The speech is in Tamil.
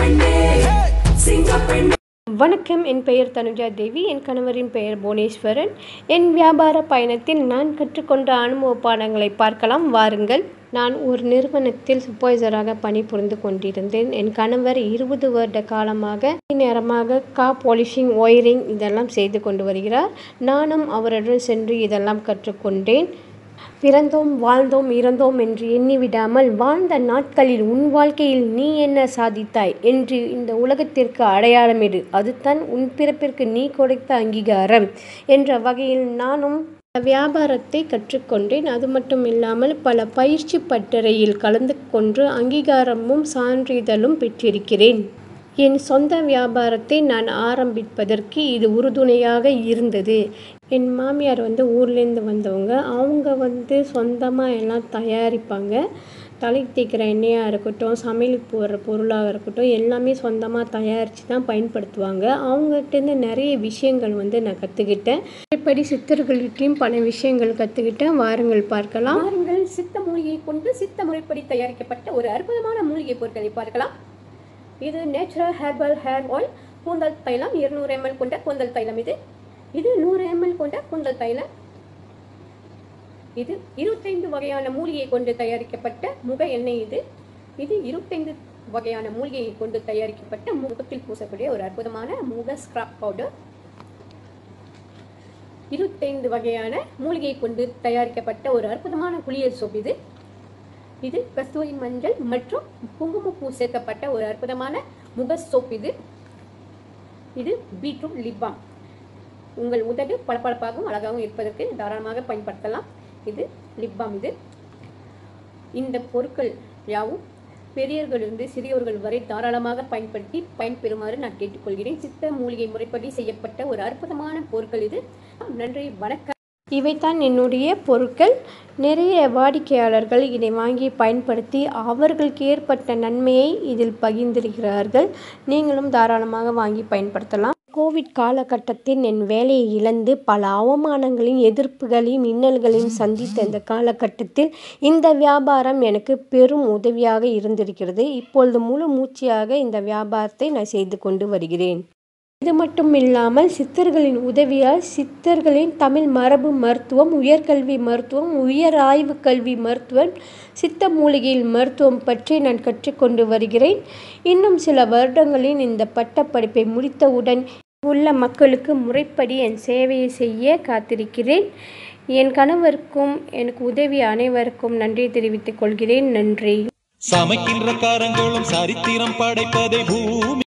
சிங்கப்பெண்ணே சிங்கப்பெண்ணே வணக்கம் என் பெயர் தனுஜா தேவி என் கணவரின் பெயர் புவனேஸ்வரன் என் வியாபார பயணத்தில் நான் கற்றுக்கொண்ட அனுபவ பாடங்களை பார்க்கலாம் வாருங்கள் நான் ஒரு நிறுவனத்தில் சூப்பர்வைசராக பணிபுரிந்து கொண்டிருந்தேன் என் கணவர் இருபது வருட காலமாக நேரமாக கா பாலிஷிங் ஒயரிங் இதெல்லாம் செய்து கொண்டு வருகிறார் நானும் அவருடன் சென்று இதெல்லாம் கற்றுக்கொண்டேன் பிறந்தோம் வாழ்ந்தோம் இறந்தோம் என்று எண்ணிவிடாமல் வாழ்ந்த நாட்களில் உன் வாழ்க்கையில் நீ என்ன சாதித்தாய் என்று இந்த உலகத்திற்கு அடையாளமிடு அதுதான் உன் பிறப்பிற்கு நீ கொடுத்த அங்கீகாரம் என்ற வகையில் நானும் வியாபாரத்தை கற்றுக்கொண்டேன் அது மட்டும் இல்லாமல் பல பயிற்சி பட்டறையில் கலந்து கொண்டு அங்கீகாரமும் சான்றிதழும் பெற்றிருக்கிறேன் என் சொந்த வியாபாரத்தை நான் ஆரம்பிப்பதற்கு இது உறுதுணையாக இருந்தது என் மாமியார் வந்து ஊர்லேருந்து வந்தவங்க அவங்க வந்து சொந்தமாக எல்லாம் தயாரிப்பாங்க தலைக்கு தேய்க்கிற எண்ணெயாக இருக்கட்டும் சமையலுக்கு போடுற பொருளாக இருக்கட்டும் எல்லாமே சொந்தமாக தயாரித்து தான் பயன்படுத்துவாங்க அவங்ககிட்டேருந்து நிறைய விஷயங்கள் வந்து நான் கற்றுக்கிட்டேன் இப்படி சித்தர்கள்கிட்டையும் பல விஷயங்கள் கற்றுக்கிட்டேன் வாருங்கள் பார்க்கலாம் வாருங்கள் சித்த மூலிகையை கொண்டு சித்த முறைப்படி தயாரிக்கப்பட்ட ஒரு அற்புதமான மூலிகை பொருட்களை பார்க்கலாம் இது நேச்சுரல் ஹெர்பல் ஹேர் ஆயில் கூந்தல் தைலம் இருநூறு எம்எல் கொண்ட கூந்தல் தைலம் இது இது நூறு எம்எல் கொண்ட கூந்தல் தைலம் இது இருபத்தைந்து வகையான மூலிகையை கொண்டு தயாரிக்கப்பட்ட முக எண்ணெய் இது இது இருபத்தைந்து வகையான மூலிகையை கொண்டு தயாரிக்கப்பட்ட முகத்தில் பூசக்கூடிய ஒரு அற்புதமான முக ஸ்க்ரப் பவுடர் இருபத்தைந்து வகையான மூலிகையை கொண்டு தயாரிக்கப்பட்ட ஒரு அற்புதமான குளியல் சோப் இது இது கஸ்தூரி மஞ்சள் மற்றும் குங்குமப்பூ சேர்க்கப்பட்ட ஒரு அற்புதமான முக சோப் இது இது பீட்ரூட் லிப்பாம் உங்கள் உதடு பளபளப்பாகவும் அழகாகவும் இருப்பதற்கு தாராளமாக பயன்படுத்தலாம் இது லிப்பாம் இது இந்த பொருட்கள் யாவும் பெரியவர்களிலிருந்து சிறியவர்கள் வரை தாராளமாக பயன்படுத்தி பயன்பெறுமாறு நான் கேட்டுக்கொள்கிறேன் சித்த மூலிகை முறைப்படி செய்யப்பட்ட ஒரு அற்புதமான பொருட்கள் இது நன்றி வணக்கம் இவைதான் என்னுடைய பொருட்கள் நிறைய வாடிக்கையாளர்கள் இதை வாங்கி பயன்படுத்தி அவர்களுக்கு ஏற்பட்ட நன்மையை இதில் பகிர்ந்திருக்கிறார்கள் நீங்களும் தாராளமாக வாங்கி பயன்படுத்தலாம் கோவிட் காலகட்டத்தில் என் வேலையை இழந்து பல அவமானங்களையும் எதிர்ப்புகளையும் இன்னல்களையும் சந்தித்த இந்த காலகட்டத்தில் இந்த வியாபாரம் எனக்கு பெரும் உதவியாக இருந்திருக்கிறது இப்பொழுது முழு மூச்சியாக இந்த வியாபாரத்தை நான் செய்து கொண்டு வருகிறேன் இது மட்டும் இல்லாமல் சித்தர்களின் உதவியால் சித்தர்களின் தமிழ் மரபு மருத்துவம் உயர்கல்வி மருத்துவம் உயர் ஆய்வு கல்வி மருத்துவம் சித்த மூலிகையில் மருத்துவம் பற்றி நான் கற்றுக்கொண்டு வருகிறேன் இன்னும் சில வருடங்களில் இந்த பட்டப்படிப்பை முடித்தவுடன் உள்ள மக்களுக்கு முறைப்படி என் சேவையை செய்ய காத்திருக்கிறேன் என் கணவருக்கும் எனக்கு உதவிய அனைவருக்கும் நன்றி தெரிவித்துக் கொள்கிறேன் நன்றி சமைக்கின்ற காரங்களும் சரித்திரம் படைப்பதை பூமி